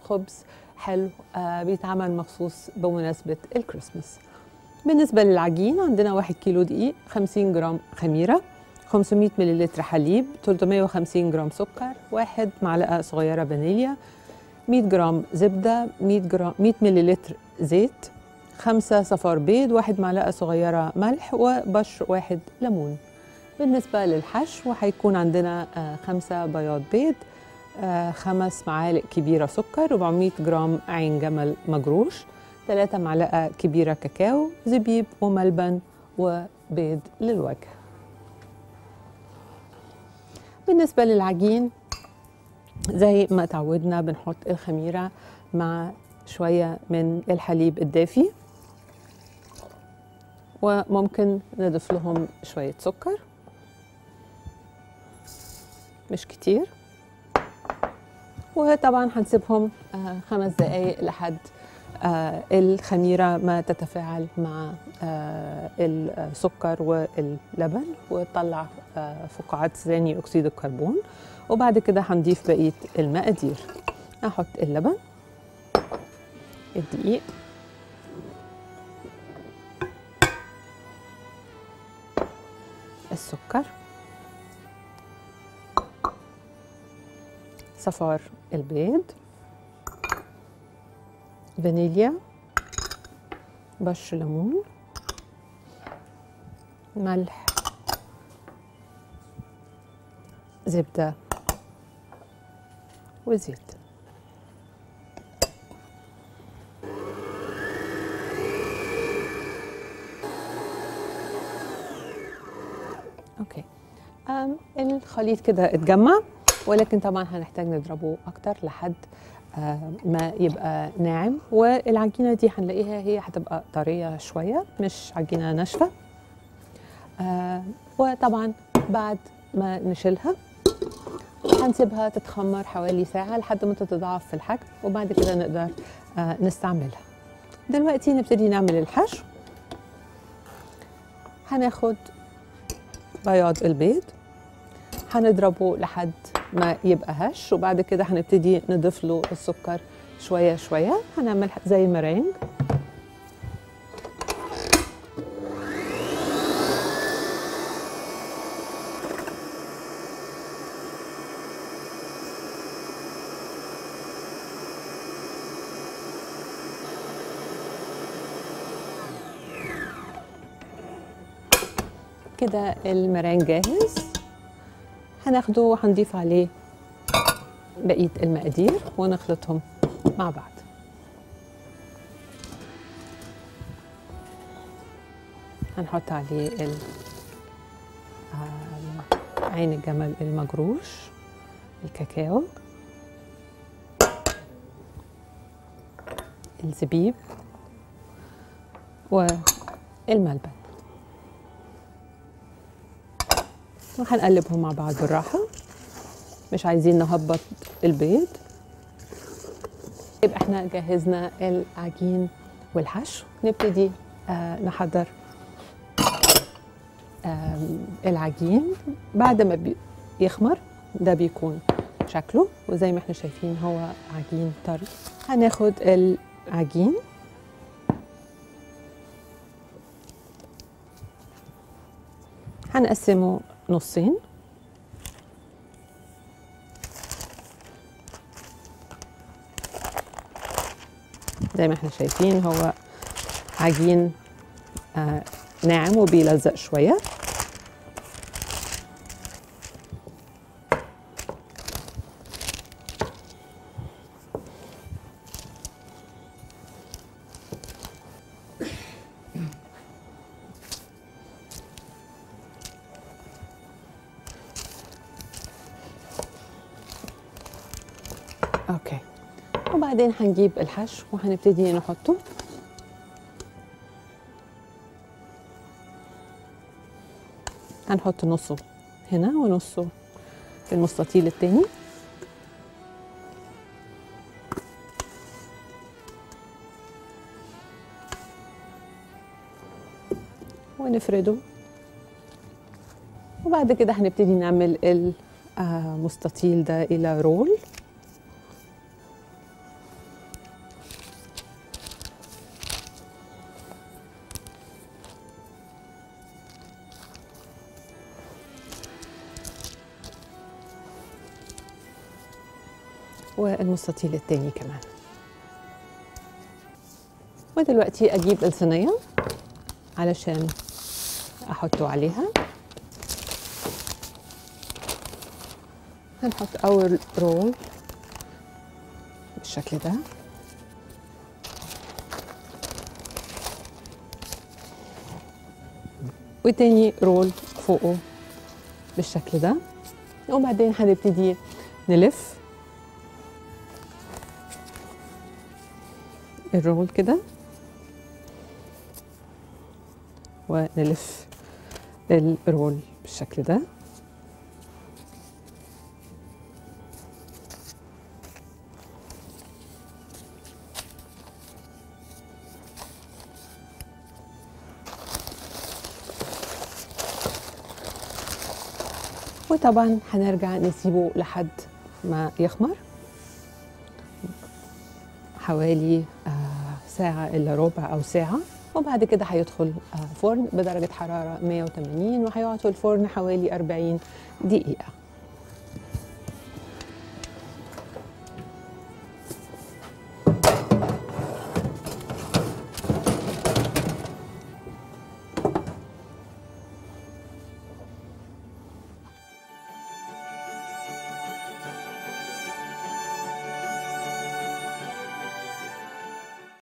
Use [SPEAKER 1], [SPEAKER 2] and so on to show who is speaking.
[SPEAKER 1] خبز حلو آه بيتعمل مخصوص بمناسبة الكريسماس بالنسبة للعجين عندنا 1 كيلو دقيق 50 جرام خميرة 500 مللتر حليب 350 جرام سكر واحد معلقة صغيرة فانيليا 100 جرام زبدة 100 جرام 100 مللتر زيت خمسة صفار بيض واحد معلقة صغيرة ملح وبشر واحد ليمون بالنسبة للحشو هيكون عندنا آه، خمسة بياض بيض آه، خمس معالق كبيرة سكر 400 جرام عين جمل مجروش ثلاثة معلقة كبيرة كاكاو زبيب وملبن وبيض للوجه بالنسبة للعجين زي ما تعودنا بنحط الخميرة مع شوية من الحليب الدافي وممكن نضيف لهم شوية سكر مش كتير وطبعا هنسيبهم آه، خمس دقايق لحد آه، الخميرة ما تتفاعل مع آه، السكر واللبن وتطلع آه، فقاعات ثاني أكسيد الكربون وبعد كده هنضيف بقية المقادير أحط اللبن الدقيق السكر صفار البيض فانيليا بشر ليمون ملح زبدة وزيت اوكي أم الخليط كده اتجمع ولكن طبعا هنحتاج نضربه اكتر لحد آه، ما يبقى ناعم والعجينه دي هنلاقيها هي هتبقى طريه شويه مش عجينه ناشفه آه، وطبعا بعد ما نشيلها هنسيبها تتخمر حوالي ساعه لحد ما تتضاعف في الحجم وبعد كده نقدر آه، نستعملها دلوقتي نبتدي نعمل الحشو هناخد بياض البيض هنضربه لحد ما يبقى هش وبعد كده هنبتدي نضيف له السكر شويه شويه هنعمل زي مرانج كده المرانج جاهز هناخده وهنضيف عليه بقية المقادير ونخلطهم مع بعض هنحط عليه ال آه، عين الجمل المجروش الكاكاو الزبيب والملبن وهنقلبهم مع بعض بالراحة مش عايزين نهبط البيض يبقى احنا جهزنا العجين والحشو نبتدي آه نحضر آم، العجين بعد ما بي- يخمر ده بيكون شكله وزي ما احنا شايفين هو عجين طري هناخد العجين هنقسمه نصين زي ما احنا شايفين هو عجين آه ناعم وبيلزق شويه اوكي وبعدين هنجيب الحشو وهنبتدي نحطه هنحط نصه هنا ونصه في المستطيل التاني ونفرده وبعد كده هنبتدي نعمل المستطيل ده إلى رول والمستطيل التاني كمان ودلوقتي اجيب الصينيه علشان احطه عليها هنحط اول رول بالشكل ده وتاني رول فوقه بالشكل ده وبعدين هنبتدي نلف الرول كده ونلف الرول بالشكل ده وطبعا هنرجع نسيبه لحد ما يخمر حوالي آه، ساعة إلا ربع أو ساعة وبعد كده هيدخل آه، فرن بدرجة حرارة 180 وهيقعد في الفرن حوالي 40 دقيقة